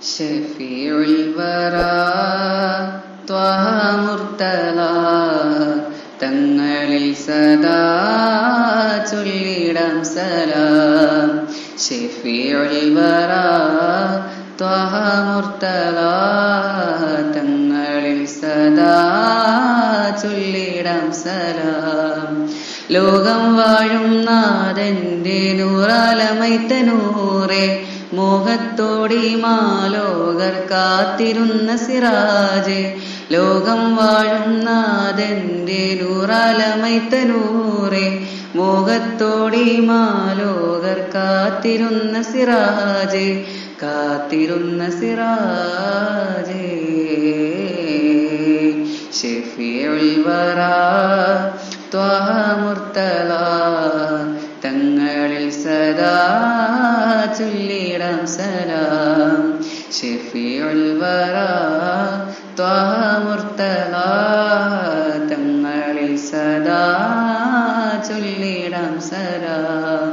شفيع الورى ത്വഹ മുർത്തല തങ്ങളിൽ സദാ ചൊല്ലിടാം സലാം ഷെഫിയുൽ വറ ത്വഹ മുർത്തല തങ്ങളിൽ സദാ ചൊല്ലിടാം സലാം ലോകം വാഴും നാഥന്റെ നൂറാലമൈത്ത നൂറേ മോഹത്തോടി മാലോകർ കാത്തിരുന്ന സിറാജെ ലോകം വാഴും നാഥന്റെ നൂറാലമൈത്ത നൂറേ മോഹത്തോടി മാലോകർ കാത്തിരുന്ന സിറാജെ കാത്തിരുന്ന സിറാജെ ഷെഫിയുൽ വറ ത്വഹ മുർത്തല തങ്ങളിൽ സദാ ചൊല്ലിടാം സലാം ഷെഫിയുൽ വറ ത്വഹ മുർത്തല തങ്ങളിൽ സദാ ചൊല്ലിടാം സലാം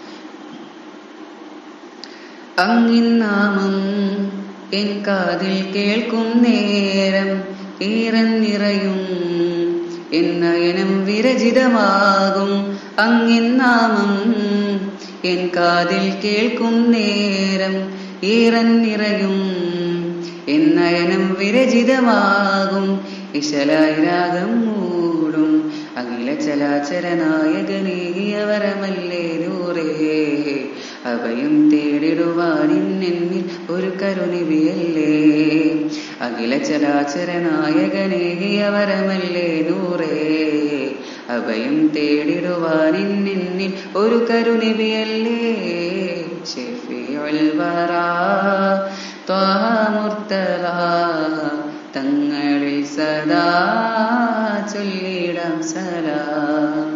അങ്ങിൻ നാമം എൻ കാതിൽ കേൾക്കും നേരം ഈറൻ നിറയും എന്നയനം വിരചിതമാകും അങ്ങിൻ നാമം എൻ കാതിൽ കേൾക്കും നേരം ഈറൻ നിറയും എന്നയനം വിരചിതമാകും ഇശലായി രാഗം മൂടും അഖില ചലാചര നായകനേകിയവരമല്ലേ നൂറേ അഭയം തേടിടുവാനിന്നിൽ ഒരു കരുണിവിയല്ലേ അഖില ചലാചര നായകനേകിയവരമല്ലേ നൂറേ അഭയം തേടിടുവാനിന്നിൽ ഒരു കരുണിവിയല്ലേ ഷെഫിയുൽ വറ ത്വഹ മുർത്തല തങ്ങളിൽ സദാ ചൊല്ലിടാം സലാം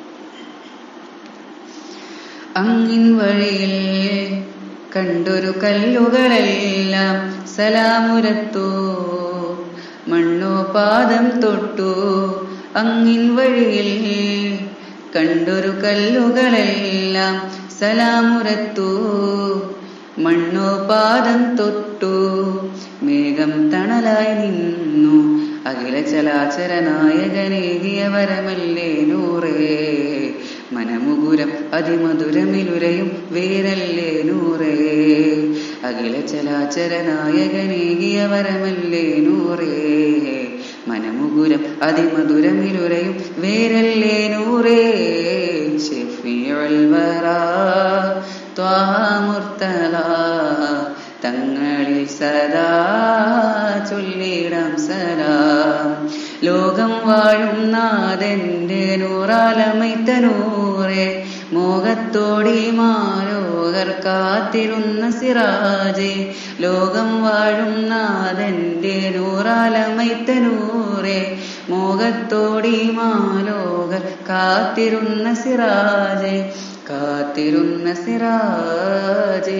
അങ്ങിൻ വഴിയിൽ കണ്ടൊരു കല്ലുകളെല്ലാം സലാമുരത്തു മണ്ണോ പാദം തൊട്ടു അങ്ങിൻ വഴിയിൽ കണ്ടൊരു കല്ലുകളെല്ലാം സലാമുരത്തു മണ്ണോ പാദം തൊട്ടു മേഘം തണലായി നിന്നു അഖില ചലാചര നായകനേകിയ വരമല്ലേ നൂറേ മനമുകുരം അതിമധുരമിലുരയും വേരല്ലേ നൂറേ അഖില ചലാചര നായകനേകിയ വരമല്ലേ നൂറേ മനമുകുരം അതിമധുരമിലുരയും വേരല്ലേ നൂറേ ഷെഫിയുൽ വറ ത്വഹ മുർത്തല തങ്ങളിൽ സദാ ചൊല്ലിടാം സലാം ലോകം വാഴും നാഥന്റെ നൂറാലമൈത്ത നൂറേ മോഹത്തോടി മാലോകർ കാത്തിരുന്ന സിറാജെ ലോകം വാഴും നാഥന്റെ നൂറാലമൈത്ത നൂറേ മോഹത്തോടി മാലോകർ കാത്തിരുന്ന സിറാജെ കാത്തിരുന്ന സിറാജേ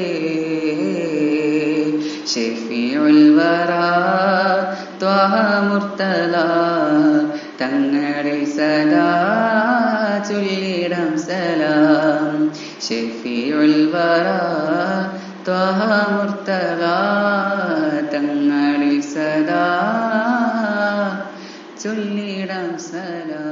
ഷെഫിയുൽ വറ ത്വഹ മുർത്തല തങ്ങളിൽ സദാ ചൊല്ലിടാം സലാം ഷെഫിയുൽ വറ ത്വഹ മുർത്തല തങ്ങളിൽ സദാ ചൊല്ലിടാം സലാം